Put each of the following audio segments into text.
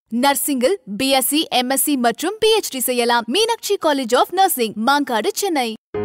நர்சிங்கில் BSc MSc மற்றும் PhD செய்யலாம் Meenakshi college of nursing Mangadu Chennai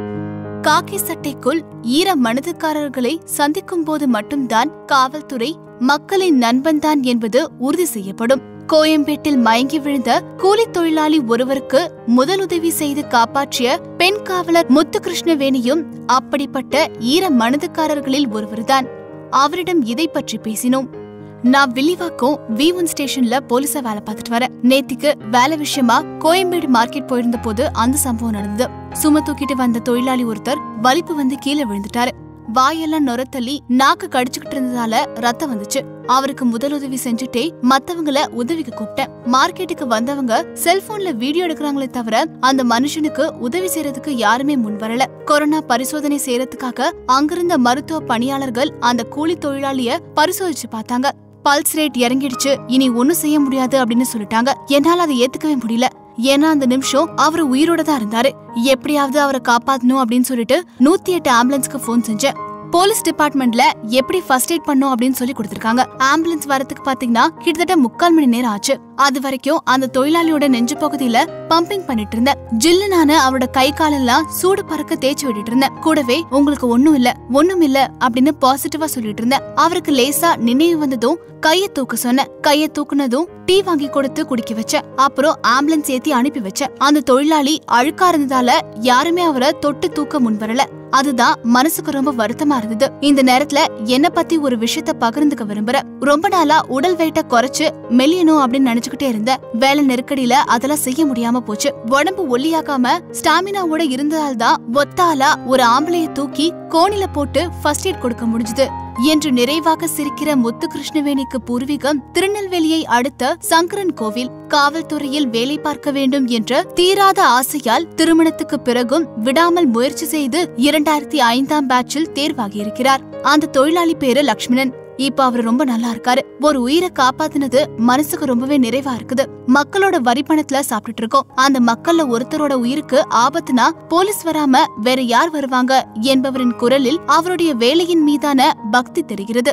காக்கி சட்டைக்குள் ஈர மனதுக்காரர்களை சந்திக்கும் போது மட்டும்தான் காவல்துறை மக்களின் நண்பன்தான் என்பது உறுதி செய்யப்படும் கோயம்பேட்டில் மயங்கி விழுந்த கூலித் தொழிலாளி ஒருவருக்கு முதலுதவி செய்து காப்பாற்றிய பெண் காவலர் முத்துகிருஷ்ணவேணியும் அப்படிப்பட்ட ஈர மனதுக்காரர்களில் ஒருவர்தான் அவரிடம் இதை பற்றி பேசினோம் நான் வில்லிவாக்கம் வி ஒன் ஸ்டேஷன்ல போலீஸா வேலை பார்த்துட்டு வரேன் நேத்திக்கு வேலை விஷயமா கோயம்பேடு மார்க்கெட் போயிருந்த போது அந்த சம்பவம் நடந்தது சும தூக்கிட்டு வந்த தொழிலாளி ஒருத்தர் வலிப்பு வந்து கீழே விழுந்துட்டாரு வாயெல்லாம் நுரத்தள்ளி நாக்கு கடிச்சுக்கிட்டு இருந்ததால ரத்தம் வந்துச்சு அவருக்கு முதலுதவி செஞ்சுட்டே மத்தவங்கள உதவிக்கு கூப்பிட்டேன் மார்க்கெட்டுக்கு வந்தவங்க செல்போன்ல வீடியோ எடுக்கிறாங்களே தவிர அந்த மனுஷனுக்கு உதவி செய்யறதுக்கு யாருமே முன் வரல கொரோனா பரிசோதனை செய்யறதுக்காக அங்கிருந்த மருத்துவ பணியாளர்கள் அந்த கூலி தொழிலாளிய பரிசோதிச்சு பார்த்தாங்க பல்ஸ் ரேட் இறங்கிடுச்சு இனி ஒண்ணும் செய்ய முடியாது அப்படின்னு சொல்லிட்டாங்க என்னால அதை ஏத்துக்கவே முடியல ஏன்னா அந்த நிமிஷம் அவர் உயிரோட தான் இருந்தாரு எப்படியாவது அவரை காப்பாத்தணும் அப்படின்னு சொல்லிட்டு நூத்தி எட்டு ஆம்புலன்ஸ்க்கு போன் செஞ்சேன் போலீஸ் டிபார்ட்மெண்ட்ல எப்படி ஃபர்ஸ்ட் எய்ட் பண்ணும் அப்படின்னு சொல்லி கொடுத்திருக்காங்க ஆம்புலன்ஸ் வரதுக்கு பாத்தீங்கன்னா கிட்டத்தட்ட முக்கால் மணி நேரம் ஆச்சு அது வரைக்கும் அந்த தொழிலாளியோட நெஞ்சு பகுதியில பம்பிங் பண்ணிட்டு இருந்தேன் ஜில்லுனான அவரோட கை காலெல்லாம் சூடு பறக்க தேய்ச்சி விட்டுட்டு இருந்தேன் கூடவே உங்களுக்கு ஒண்ணும் இல்ல ஒண்ணும் இல்ல அப்படின்னு பாசிட்டிவா சொல்லிட்டு இருந்தேன் அவருக்கு லேசா நினைவு வந்ததும் கைய தூக்க சொன்னேன் கைய தூக்குனதும் டீ வாங்கி கொடுத்து குடிக்க வச்சேன் அப்புறம் ஆம்புலன்ஸ் ஏத்தி அனுப்பி வச்சேன் அந்த தொழிலாளி அழுக்கா இருந்ததால யாருமே அவரை தொட்டு தூக்க முன் வரல அதுதான் மனசுக்கு ரொம்ப வருத்தமா இருந்தது இந்த நேரத்துல என்ன பத்தி ஒரு விஷயத்த பகிர்ந்துக்க விரும்புறேன் ரொம்ப நாளா உடல் வெயிட்ட குறைச்சு மெல்லியணும் அப்படின்னு நினைச்சுக்கிட்டே இருந்தேன் வேலை நெருக்கடியில அதெல்லாம் செய்ய முடியாம போச்சு உடம்பு ஒல்லியாக்காம ஸ்டாமினாவோட இருந்ததால் தான் ஒத்தாலா ஒரு ஆம்பளைய தூக்கி கோணில போட்டு ஃபர்ஸ்ட் எய்ட் கொடுக்க முடிஞ்சது என்று நிறைவாக சிரிக்கிற முத்து கிருஷ்ணவேணிக்கு பூர்வீகம் திருநெல்வேலியை அடுத்த சங்கரன் கோவில் காவல்துறையில் வேலை பார்க்க வேண்டும் என்ற தீராத ஆசையால் திருமணத்துக்கு பிறகும் விடாமல் முயற்சி செய்து இரண்டாயிரத்தி ஐந்தாம் பேட்சில் தேர்வாகியிருக்கிறார் அந்த தொழிலாளி பேரு லக்ஷ்மணன் இப்ப அவர் ரொம்ப நல்லா இருக்காரு ஒரு உயிரை காப்பாத்தினது மனசுக்கு ரொம்பவே நிறைவா இருக்குது மக்களோட வரி பணத்துல சாப்பிட்டுட்டு இருக்கோம் அந்த மக்கள்ல ஒருத்தரோட உயிருக்கு ஆபத்துனா போலீஸ் வராம வேற யார் வருவாங்க என்பவரின் குரலில் அவருடைய வேலையின் மீதான பக்தி தெரிகிறது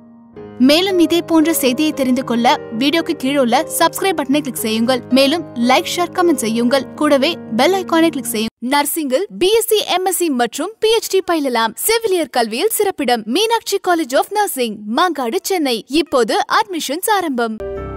மேலும் இதே போன்ற செய்தியை தெரிந்து கொள்ள வீடியோக்கு கீழே உள்ள சப்ஸ்கிரைப் பட்டனை கிளிக் செய்யுங்கள் மேலும் லைக் ஷேர் கமெண்ட் செய்யுங்கள் கூடவே பெல் ஐகானை கிளிக் செய்யுங்கள் நர்சிங்கில் பிஎஸ்சி எம்எஸ்சி மற்றும் பிஹெச்டி பயிலலாம் செவிலியர் கல்வியில் சிறப்பிடம் Meenakshi college of nursing Mangadu Chennai இப்போது அட்மிஷன்ஸ் ஆரம்பம்